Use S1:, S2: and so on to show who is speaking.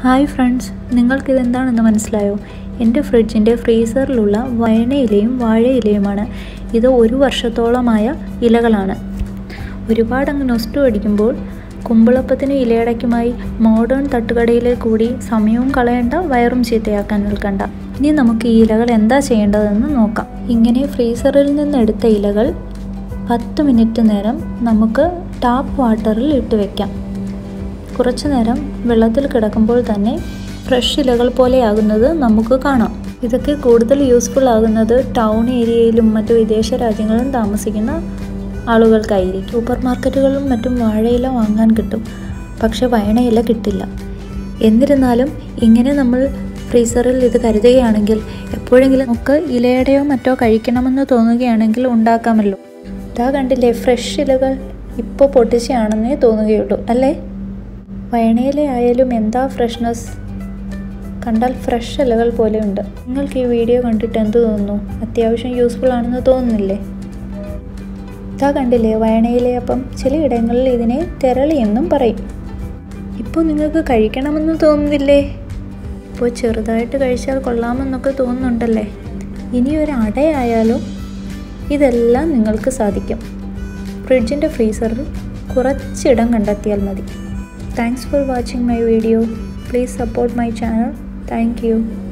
S1: hi friends നിങ്ങൾക്കിതെന്താണെന്ന് മനസ്സിലായോ എൻ്റെ ഫ്രിഡ്ജിൻ്റെ ഫ്രീസറിലുള്ള വയനയിലയും വാഴയിലയുമാണ് ഇത് ഒരു വർഷത്തോളമായ ഇലകളാണ് ഒരുപാടങ്ങ് നൊസ്റ്റു അടിക്കുമ്പോൾ കുമ്പിളപ്പത്തിനും ഇലയടയ്ക്കുമായി മോഡേൺ തട്ടുകടയിലെ കൂടി സമയവും കളയണ്ട വയറും ചീത്തയാക്കാൻ നിൽക്കണ്ട ഇനി നമുക്ക് ഈ ഇലകൾ എന്താ ചെയ്യേണ്ടതെന്ന് നോക്കാം ഇങ്ങനെ ഫ്രീസറിൽ നിന്ന് എടുത്ത ഇലകൾ പത്ത് മിനിറ്റ് നേരം നമുക്ക് ടാപ്പ് വാട്ടറിൽ ഇട്ട് വെക്കാം കുറച്ചു നേരം വെള്ളത്തിൽ കിടക്കുമ്പോൾ തന്നെ ഫ്രഷ് ഇലകൾ പോലെയാകുന്നത് നമുക്ക് കാണാം ഇതൊക്കെ കൂടുതൽ യൂസ്ഫുൾ ആകുന്നത് ടൗൺ ഏരിയയിലും മറ്റു വിദേശ രാജ്യങ്ങളിലും താമസിക്കുന്ന ആളുകൾക്കായിരിക്കും സൂപ്പർ മാർക്കറ്റുകളിലും മറ്റും വാഴയില വാങ്ങാൻ കിട്ടും പക്ഷെ വയണയില കിട്ടില്ല എന്നിരുന്നാലും ഇങ്ങനെ നമ്മൾ ഫ്രീസറിൽ ഇത് കരുതുകയാണെങ്കിൽ എപ്പോഴെങ്കിലും നമുക്ക് ഇലയുടെയോ മറ്റോ കഴിക്കണമെന്ന് തോന്നുകയാണെങ്കിൽ ഉണ്ടാക്കാമല്ലോ ഇതാ കണ്ടില്ലേ ഫ്രഷ് ഇലകൾ ഇപ്പോൾ പൊട്ടിച്ചാണെന്നേ തോന്നുകയുള്ളൂ അല്ലേ വയണയില ആയാലും എന്താ ഫ്രഷ്നെസ് കണ്ടാൽ ഫ്രഷ് ഇലകൾ പോലെയുണ്ട് നിങ്ങൾക്ക് ഈ വീഡിയോ കണ്ടിട്ട് എന്ത് തോന്നുന്നു അത്യാവശ്യം യൂസ്ഫുൾ ആണെന്ന് തോന്നുന്നില്ലേ ഇതാ കണ്ടില്ലേ വയണയിലയപ്പം ചിലയിടങ്ങളിൽ ഇതിനെ തെരളി എന്നും പറയും ഇപ്പോൾ നിങ്ങൾക്ക് കഴിക്കണമെന്ന് തോന്നുന്നില്ലേ ഇപ്പോൾ ചെറുതായിട്ട് കഴിച്ചാൽ കൊള്ളാമെന്നൊക്കെ തോന്നുന്നുണ്ടല്ലേ ഇനി ഒരു അടയായാലും ഇതെല്ലാം നിങ്ങൾക്ക് സാധിക്കും ഫ്രിഡ്ജിൻ്റെ ഫ്രീസറിൽ കുറച്ചിടം കണ്ടെത്തിയാൽ മതി thanks for watching my video please support my channel thank U